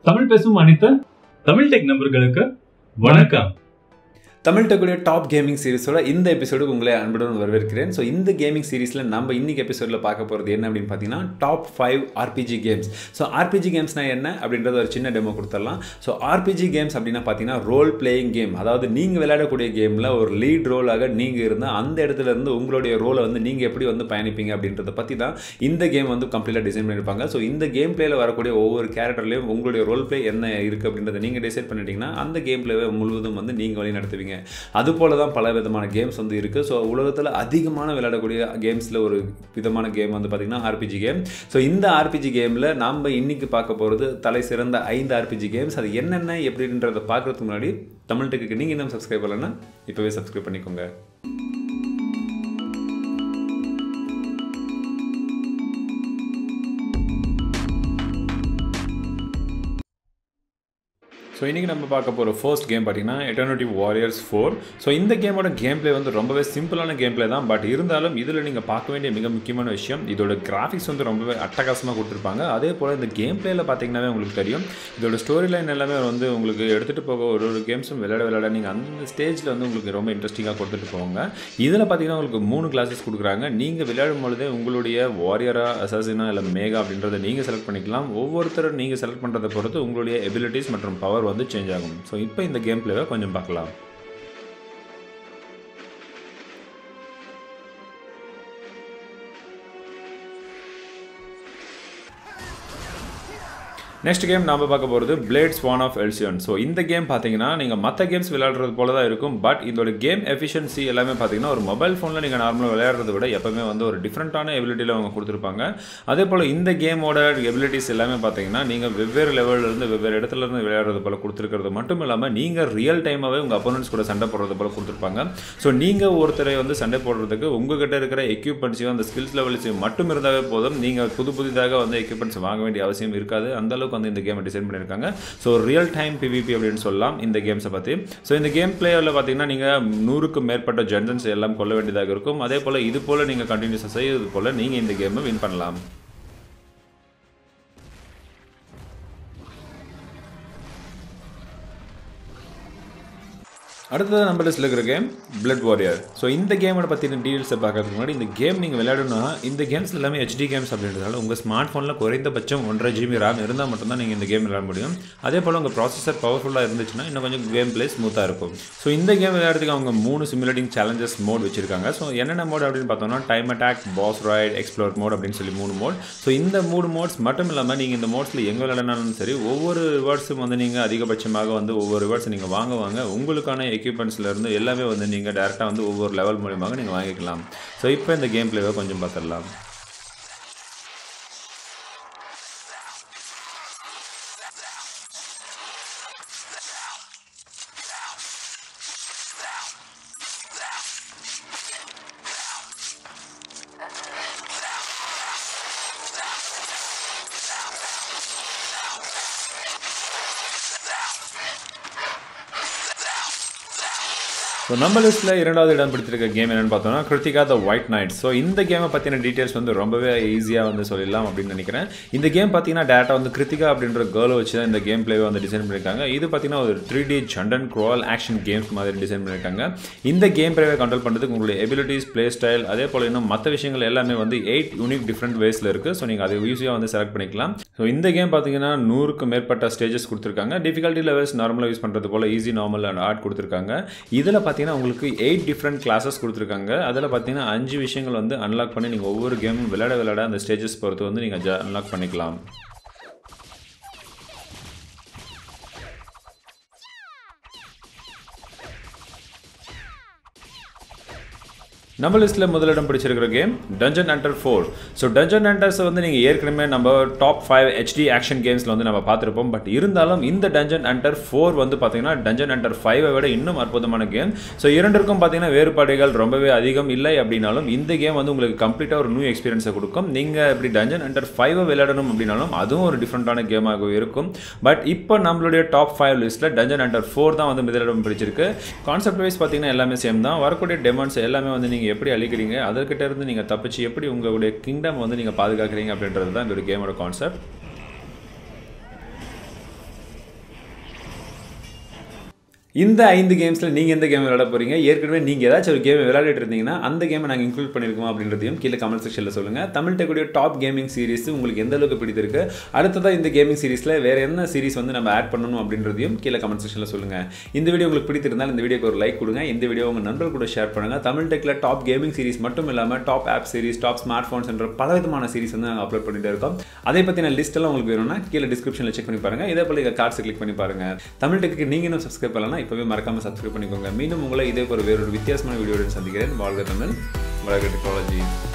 தமிழ் பேசும் அனைத்து தமிழ் டெக் நண்பர்களுக்கு வணக்கம் தமிழ் டெக்குடைய டாப் கேமிங் சீரிஸோட இந்த எபிசோடுக்கு உங்களை அன்புடன் வரவேற்கிறேன் ஸோ இந்த கேமிங் சீரிஸில் நம்ம இன்னைக்கு எபிசோடில் பார்க்க போகிறது என்ன அப்படின்னு பார்த்தீங்கன்னா top five RPG games so RPG கேம்ஸ்னால் என்ன அப்படின்றத ஒரு சின்ன டெமோ கொடுத்துடலாம் ஸோ ஆர்பிஜி கேம்ஸ் அப்படின்னா பார்த்தீங்கன்னா ரோல் பிளேயிங் கேம் அதாவது நீங்கள் விளையாடக்கூடிய கேமில் ஒரு லீட் ரோலாக நீங்கள் இருந்தால் அந்த இடத்துல இருந்து உங்களுடைய ரோலை வந்து நீங்கள் எப்படி வந்து பயணிப்பீங்க அப்படின்றத பற்றி தான் இந்த கேம் வந்து கம்ப்ளீட்டாக டிசைன் பண்ணியிருப்பாங்க ஸோ இந்த கேம் பிளேயில் வரக்கூடிய ஒவ்வொரு கேரக்டர்லையும் உங்களுடைய ரோல் பிளே என்ன இருக்குது அப்படின்றத நீங்கள் டிசைட் பண்ணிட்டீங்கன்னா அந்த கேம் பிளேவை முழுவதும் வந்து நீங்கள் வழி நடத்துவீங்க அது போல தான் பல விதமான கேம்ஸ் வந்து இருக்குது ஸோ உலகத்தில் அதிகமான விளையாடக்கூடிய கேம்ஸில் ஒரு விதமான கேம் வந்து பார்த்திங்கன்னா ஆர்பிஜி கேம் ஸோ இந்த ஆர்பிஜி கேமில் நம்ம இன்னைக்கு பார்க்க போகிறது தலை சிறந்த ஐந்து ஆர்பிஜி கேம்ஸ் அது என்னென்ன எப்படின்றத பார்க்குறதுக்கு முன்னாடி தமிழ் டெக்கு நீங்கள் இன்னும் சப்ஸ்கிரைப் பண்ணலன்னா இப்போவே சப்ஸ்கிரைப் பண்ணிக்கோங்க ஸோ இன்றைக்கி நம்ம பார்க்க போகிற ஃபர்ஸ்ட் கேம் பார்த்தீங்கன்னா எட்டர்னேட்டிவ் வாரியர்ஸ் ஃபோர் ஸோ இந்த கேமோட கேம் பிளே வந்து ரொம்பவே சிம்பிளான கேம் பிளே தான் பட் இருந்தாலும் இதில் நீங்கள் பார்க்க வேண்டிய மிக முக்கியமான விஷயம் இதோட கிராஃபிக்ஸ் வந்து ரொம்பவே அட்டகாசமாக கொடுத்துருப்பாங்க அதே போல் இந்த கேம் பிளேயில் பார்த்தீங்கன்னாவே உங்களுக்கு தெரியும் இதோட ஸ்டோரி லைன் எல்லாமே வந்து உங்களுக்கு எடுத்துகிட்டு போக ஒரு ஒரு கேம்ஸும் விளையாட விளையாட நீங்கள் அந்த ஸ்டேஜில் வந்து உங்களுக்கு ரொம்ப இன்ட்ரெஸ்டிங்காக கொடுத்துட்டு போவாங்க இதில் பார்த்தீங்கன்னா உங்களுக்கு மூணு கிளாஸஸ் கொடுக்குறாங்க நீங்கள் விளையாடும் பொழுதே உங்களுடைய வாரியரா அசாசினா இல்லை மேகா அப்படின்றத நீங்கள் செலக்ட் பண்ணிக்கலாம் ஒவ்வொருத்தரும் நீங்கள் செலக்ட் பண்ணுறதை பொறுத்து உங்களுடைய எபிலிட்டிஸ் மற்றும் பவர் வந்து சேஞ்ச் ஆகும் ஸோ இப்போ இந்த கேம் பிளேவை கொஞ்சம் பார்க்கலாம் நெக்ஸ்ட் கேம் நம்ம பார்க்க போகிறது blades one of Elcyon so இந்த கேம் பார்த்தீங்கன்னா நீங்கள் மற்ற கேம்ஸ் விளையாடுறது போல தான் இருக்கும் பட் இதோட கேம் எஃபிஷியன்சி எல்லாமே பார்த்தீங்கன்னா ஒரு மொபைல் ஃபோனில் நீங்கள் நார்மலாக விளையாடுறத விட எப்பவுமே வந்து ஒரு டிஃப்ரெண்ட்டான எபிலிட்டியில் அவங்க கொடுத்துருப்பாங்க அதே போல் இந்த கேமோட எபிலிட்டிஸ் எல்லாமே பார்த்தீங்கன்னா நீங்கள் வெவ்வேறு லெவலிருந்து வெவ்வேறு இடத்துல இருந்து விளையாடுறது போல் கொடுத்துருக்கிறது மட்டும் இல்லாமல் நீங்கள் ரியல் டைமாகவே உங்கள் அப்போனன்ஸ் கூட சண்டை போடுறது போல் கொடுத்துருப்பாங்க ஸோ நீங்கள் ஒருத்தரை வந்து சண்டை போடுறதுக்கு உங்ககிட்ட இருக்கிற எக்யூப்மெண்ட்ஸையும் அந்த ஸ்கில்ஸ் லெவல்ஸையும் மட்டும் இருந்தாவே போதும் நீங்கள் புது புதிதாக வந்து எக்யூப்மெண்ட்ஸ் வாங்க வேண்டிய அவசியம் இருக்காது அந்தளவுக்கு வந்து இந்த கேமை டிசைன் பண்ணியிருக்காங்க ஸோ ரியல் டைம் பிவிபி அப்படின்னு சொல்லலாம் இந்த கேம்ஸை பற்றி ஸோ இந்த கேம் பிளேயரில் பார்த்தீங்கன்னா நீங்கள் நூறுக்கும் மேற்பட்ட ஜென்சன்ஸ் எல்லாம் கொள்ள வேண்டியதாக இருக்கும் அதே போல் இது போல் நீங்கள் கண்டினியூஸாக செய்யறது போல் நீங்கள் இந்த கேமை வின் பண்ணலாம் அடுத்தது நம்ம லிஸ்ட்டில் இருக்கிற கேம் பிளட் வாரியர் ஸோ இந்த கேமோட பற்றின டீட்டெயில்ஸை பார்க்கறதுக்கு முன்னாடி இந்த கேம் நீங்கள் விளையாடணும்னா இந்த கேம்ஸ் எல்லாமே ஹெச்டி கேம்ஸ் அப்படின்றதால உங்கள் ஸ்மார்ட் ஃபோனில் குறைந்தபட்சம் ஒன்றரை ஜிபி ரேம் இருந்தால் மட்டும்தான் நீங்கள் இந்த கேம் விளையாட முடியும் அதே போல் உங்கள் ப்ராசஸர் பவர்ஃபுல்லாக இருந்துச்சுன்னா இன்னும் கொஞ்சம் கேம் பிளே ஸ்மூத்தாக இருக்கும் ஸோ இந்த கேம் விளையாடுறதுக்கு அவங்க மூணு சிமுலேட்டிங் சேலஞ்சஸ் மோட் வச்சிருக்காங்க ஸோ என்னென்ன மோட் அப்படின்னு பார்த்தோம்னா time attack boss raid explore mode அப்படின்னு சொல்லி மூணு மோட் ஸோ இந்த மூணு மோட்ஸ் மட்டும் இல்லாமல் நீங்கள் இந்த மோட்ஸில் எங்கே விளையாடினாலும் சரி ஒவ்வொரு ரிவார்ட்ஸும் வந்து நீங்கள் அதிகபட்சமாக வந்து ஒவ்வொரு ரிவார்ட்ஸ் நீங்கள் வாங்க வாங்க உங்களுக்கான எக்யூப்மெண்ட்ஸில் இருந்து எல்லாமே வந்து நீங்கள் டேரெக்டாக வந்து ஒவ்வொரு லெவல் மூலியமாக நீங்கள் வாங்கிக்கலாம் ஸோ இப்போ இந்த கேம் பிளேவை கொஞ்சம் பார்த்துடலாம் ஸோ நம்ம லிஸ்ட்டில் இரண்டாவது இடம் பிடிச்சிருக்க கேம் என்னென்னு பார்த்தோம்னா Kritika the white knight so இந்த கேமை பற்றின டீட்டெயில்ஸ் வந்து ரொம்பவே ஈஸியாக வந்து சொல்லிடலாம் அப்படின்னு நினைக்கிறேன் இந்த கேம் பார்த்தீங்கன்னா டேட்டா வந்து கிருத்திகா அப்படின்ற கேர்ளை வச்சு தான் இந்த கேம் பிளேவை வந்து டிசைன் பண்ணியிருக்காங்க இது பார்த்தீங்கன்னா ஒரு three D dungeon crawl action games மாதிரி டிசைன் பண்ணியிருக்காங்க இந்த கேம் பிளேவை கண்ட்ரோல் பண்ணுறதுக்கு உங்களுடைய எபிலிட்டிஸ் பிளே ஸ்டைல் அதே போல் இன்னும் மற்ற விஷயங்கள் எல்லாமே வந்து எயிட் யூனிக் டிஃப்ரெண்ட் வேஸில் இருக்குது ஸோ நீங்கள் அதை ஈஸியாக வந்து செலக்ட் பண்ணிக்கலாம் ஸோ இந்த கேம் பார்த்தீங்கன்னா நூறுக்கு மேற்பட்ட ஸ்டேஜஸ் கொடுத்துருக்காங்க டிஃபிகல்ட்டி லெவல்ஸ் நார்மலாக யூஸ் பண்ணுறது போல் ஈஸி நார்மல் அண்ட் ஆர்ட் கொடுத்துருக்காங்க இதில் பார்த்தீங்கன்னா உங்களுக்கு எயிட் டிஃப்ரெண்ட் கிளாஸஸ் கொடுத்துருக்காங்க அதில் பார்த்தீங்கன்னா அஞ்சு விஷயங்கள் வந்து அன்லாக் பண்ணி நீங்கள் ஒவ்வொரு கேமும் விளையாட விளையாட அந்த ஸ்டேஜஸ் பொறுத்து வந்து நீங்கள் அன்லாக் பண்ணிக்கலாம் நம்ம லிஸ்ட்டில் முதலிடம் பிடிச்சிருக்கிற game dungeon hunter four so dungeon அண்டர்ஸை வந்து நீங்கள் ஏற்கனவே நம்ம டாப் ஃபைவ் ஹெச்டி ஆக்ஷன் கேம்ஸில் வந்து நம்ம பார்த்துருப்போம் பட் இருந்தாலும் இந்த டஞ்சன் அண்டர் ஃபோர் வந்து பார்த்தீங்கன்னா டஞ்சன் அண்டர் ஃபைவை விட இன்னும் அற்புதமான கேம் ஸோ இரண்டிற்கும் பார்த்தீங்கன்னா வேறுபாடுகள் ரொம்பவே அதிகம் இல்லை அப்படின்னாலும் இந்த கேம் வந்து உங்களுக்கு கம்ப்ளீட்டாக ஒரு நியூ எக்ஸ்பீரியன்ஸை கொடுக்கும் நீங்கள் இப்படி டஞ்சன் அண்டர் ஃபைவை விளையாடணும் அப்படின்னாலும் அதுவும் ஒரு டிஃப்ரெண்ட்டான கேமாக இருக்கும் பட் இப்போ நம்மளுடைய டாப் ஃபைவ் லிஸ்ட்டில் டஞ்சன் அண்டர் ஃபோர் தான் வந்து முதலிடம் பிடிச்சிருக்கு கான்செப்ட் வைஸ் பார்த்தீங்கன்னா எல்லாமே சேம் தான் வரக்கூடிய டெமாண்ட்ஸ் எல்லாமே வந்து நீங்கள் எப்படி அழிக்கிறீங்க அதற்கிட்ட இருந்து நீங்கள் தப்பிச்சு எப்படி உங்களுடைய கிங்டம் வந்து நீங்கள் பாதுகாக்கிறீங்க அப்படின்றது தான் இந்த கேமோட கான்செப்ட் இந்த ஐந்து கேம்ஸில் நீங்கள் எந்த கேம் விளையாட போகிறீங்க ஏற்கனவே நீங்கள் ஏதாச்சும் ஒரு கேம் விளையாடிட்டு இருந்தீங்கன்னா அந்த கேமை நாங்கள் இன்க்ளூட் பண்ணியிருக்கோம் அப்படின்றதையும் கீழே கமெண்ட் செக்ஷனில் சொல்லுங்கள் தமிழ் டெக்குடைய டாப் கேமிங் சீரிஸ் உங்களுக்கு எந்த அளவுக்கு பிடித்திருக்கு அடுத்ததாக இந்த கேமிங் சீரிஸில் வேறு என்ன சீரிஸ் வந்து நம்ம ஆட் பண்ணணும் அப்படின்றதையும் கீழே கமெண்ட் செக்ஷனில் சொல்லுங்கள் இந்த வீடியோ உங்களுக்கு பிடித்திருந்தால் இந்த வீடியோக்கு ஒரு லைக் கொடுங்க இந்த வீடியோ உங்கள் நண்பர்கள் கூட ஷேர் பண்ணுங்கள் தமிழ் டெக்கில் டாப் கேமிங் சீரிஸ் மட்டும் இல்லாமல் top app series top smart phones என்ற பலவிதமான சீரிஸ் வந்து நாங்கள் அப்லோட் பண்ணிட்டு இருக்கோம் அதை பற்றின லிஸ்ட் எல்லாம் உங்களுக்கு வேணும்னா கீழே டிஸ்கிரிப்ஷனில் செக் பண்ணி பாருங்கள் இதே போல கார்ட்ஸ் கிளிக் பண்ணி பாருங்கள் தமிழ் டெக்கு நீங்கள் இன்னும் சப்ஸ்கிரைப் பண்ணலாம் இப்போவே மறக்காமல் சப்ஸ்கிரைப் பண்ணிக்கோங்க மீண்டும் உங்களை இதே போல வேறொரு வித்தியாசமான வீடியோடன் சந்திக்கிறேன் வாழ்க தமிழ் வளர்க டெக்னாலஜி